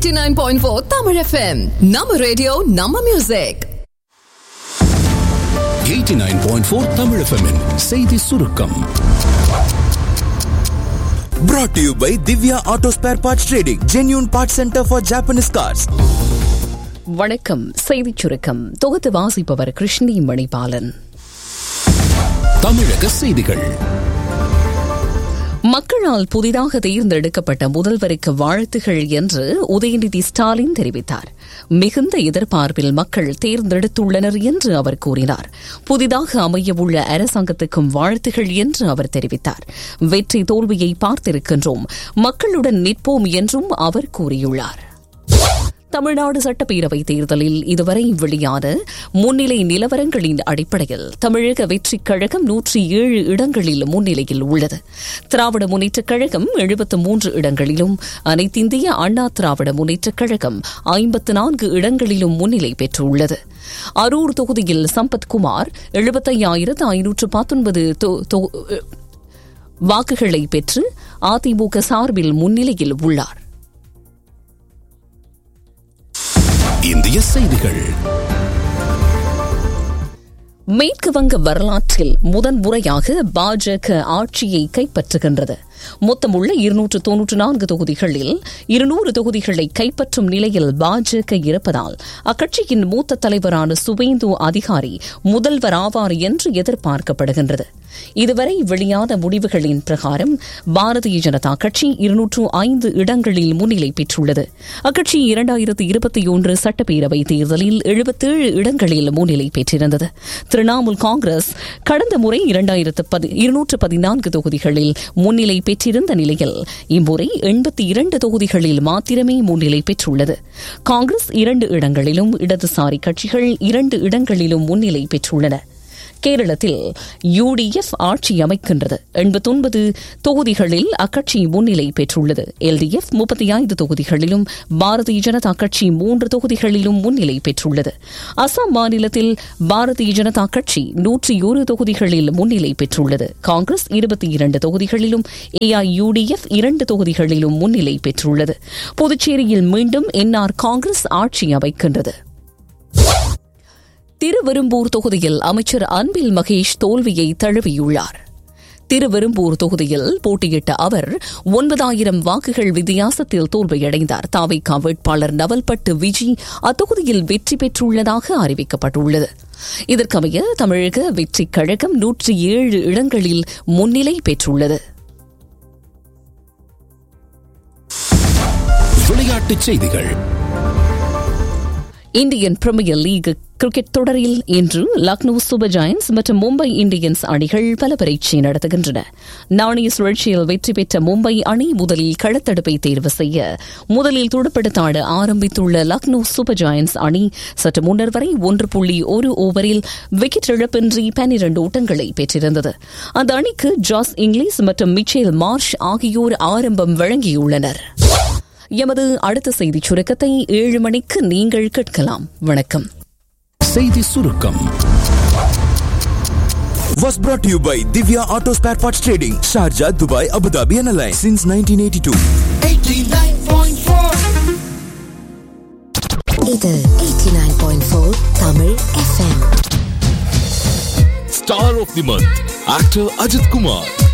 89.4 Tamil FM. நம்ம radio நம்ம music 89.4 தமிழ் FM -இன் செய்தி சுருக்கம் Brought to you by Divya Auto Spare Parts Trading, genuine parts center for Japanese cars. வணக்கம் செய்திச் சுருக்கம் தொகுத்து வாசிப்பவர் கிருஷ்ணி மணிபாலன் தமிழக செய்திகள் மக்களால் புதிதாக தேர்ந்தெடுக்கப்பட்ட முதல்வருக்கு வாழ்த்துகள் என்று உதயநிதி ஸ்டாலின் தெரிவித்தார் மிகுந்த எதிர்பார்ப்பில் மக்கள் தேர்ந்தெடுத்துள்ளனர் என்று அவர் கூறினார் புதிதாக அமையவுள்ள அரசாங்கத்துக்கும் வாழ்த்துகள் என்று அவர் தெரிவித்தார் வெற்றி தோல்வியை பார்த்திருக்கின்றோம் மக்களுடன் நிற்போம் என்றும் அவர் கூறியுள்ளார் தமிழ்நாடு சட்டப்பேரவை தேர்தலில் இதுவரை வெளியான முன்னிலை நிலவரங்களின் அடிப்படையில் தமிழக வெற்றிக் கழகம் நூற்றி ஏழு இடங்களில் முன்னிலையில் உள்ளது திராவிட முன்னேற்றக் கழகம் எழுபத்து மூன்று இடங்களிலும் அனைத்திந்திய அண்ணா திராவிட முன்னேற்றக் கழகம் ஐம்பத்து நான்கு இடங்களிலும் முன்னிலை பெற்றுள்ளது அரூர் தொகுதியில் சம்பத்குமார் எழுபத்தையாயிரத்து ஐநூற்று பத்தொன்பது வாக்குகளை பெற்று அதிமுக சார்பில் முன்னிலையில் உள்ளார் இந்திய செய்திகள் மேற்கு வங்க வரலாற்றில் முதன்முறையாக பாஜக ஆட்சியை கைப்பற்றுகின்றது மொத்தமுள்ள இருநூற்று தொன்னூற்று நான்கு தொகுதிகளில் இருநூறு தொகுதிகளை கைப்பற்றும் நிலையில் பாஜக இருப்பதால் அக்கட்சியின் மூத்த தலைவரான சுவேந்து அதிகாரி முதல்வர் ஆவார் என்று எதிர்பார்க்கப்படுகின்றது இதுவரை வெளியான முடிவுகளின் பிரகாரம் பாரதிய ஜனதா கட்சி இருநூற்று ஐந்து இடங்களில் முன்னிலை பெற்றுள்ளது அக்கட்சி இரண்டாயிரத்து இருபத்தி ஒன்று சட்டப்பேரவை தேர்தலில் எழுபத்தேழு இடங்களில் முன்னிலை பெற்றிருந்தது திரிணாமுல் காங்கிரஸ் கடந்த முறை இரண்டாயிரத்து இருநூற்று பதினான்கு தொகுதிகளில் முன்னிலை பெற்றிருந்த நிலையில் இம்முறை எண்பத்தி இரண்டு தொகுதிகளில் மாத்திரமே முன்னிலை பெற்றுள்ளது காங்கிரஸ் இரண்டு இடங்களிலும் இடதுசாரி கட்சிகள் இரண்டு இடங்களிலும் முன்னிலை பெற்றுள்ளன கேரளத்தில் யுடிஎஃப் ஆட்சி அமைக்கின்றது எண்பத்தொன்பது தொகுதிகளில் அக்கட்சி முன்னிலை பெற்றுள்ளது எல்டிஎஃப் முப்பத்தி ஐந்து தொகுதிகளிலும் பாரதிய ஜனதா கட்சி மூன்று தொகுதிகளிலும் முன்னிலை பெற்றுள்ளது அசாம் மாநிலத்தில் பாரதிய ஜனதா கட்சி நூற்றி ஒரு தொகுதிகளில் முன்னிலை பெற்றுள்ளது காங்கிரஸ் இருபத்தி இரண்டு தொகுதிகளிலும் ஏஐயுடிஎஃப் இரண்டு தொகுதிகளிலும் முன்னிலை பெற்றுள்ளது புதுச்சேரியில் மீண்டும் என்ஆர் காங்கிரஸ் ஆட்சி அமைக்கின்றது திருவெரும்பூர் தொகுதியில் அமைச்சர் அன்பில் மகேஷ் தோல்வியை தழுவியுள்ளார் திருவெரும்பூர் தொகுதியில் போட்டியிட்ட அவர் ஒன்பதாயிரம் வாக்குகள் வித்தியாசத்தில் தோல்வியடைந்தார் தாவைக்கா வேட்பாளர் நவல்பட்டு விஜி அத்தொகுதியில் வெற்றி பெற்றுள்ளதாக அறிவிக்கப்பட்டுள்ளது இதற்கமைய தமிழக வெற்றிக் கழகம் நூற்றி ஏழு இடங்களில் முன்னிலை பெற்றுள்ளது விளையாட்டுச் செய்திகள் இந்தியன் பிரீமியர் லீக் கிரிக்கெட் தொடரில் இன்று லக்னோ சூப்பர் ஜாயன்ஸ் மற்றும் மும்பை இந்தியன்ஸ் அணிகள் பல பரீட்சை நடத்துகின்றன நாணய சுழற்சியில் வெற்றி பெற்ற மும்பை அணி முதலில் களத்தடுப்பை தேர்வு செய்ய முதலில் துடுப்படுத்தாட ஆரம்பித்துள்ள லக்னோ சூப்பர் ஜாயன்ஸ் அணி சற்று முன்னர் வரை ஒன்று புள்ளி ஒரு ஓவரில் விக்கெட் இழப்பின்றி பன்னிரண்டு ஓட்டங்களை பெற்றிருந்தது அந்த அணிக்கு ஜாஸ் இங்கிலீஷ் மற்றும் மிச்சேல் மார்ஷ் ஆகியோர் ஆரம்பம் வழங்கியுள்ளனர் எமது அடுத்த செய்திச் சுருக்கத்தை ஏழு மணிக்கு நீங்கள் கேட்கலாம் வணக்கம் செய்தி சுருக்கம் Was brought to you by Divya Auto Spare Parts Trading, Sharjah, Dubai, Abu Dhabi and Alliance since 1982. இது 89.4 தமிழ் FM Star of the Month, actor Ajit Kumar.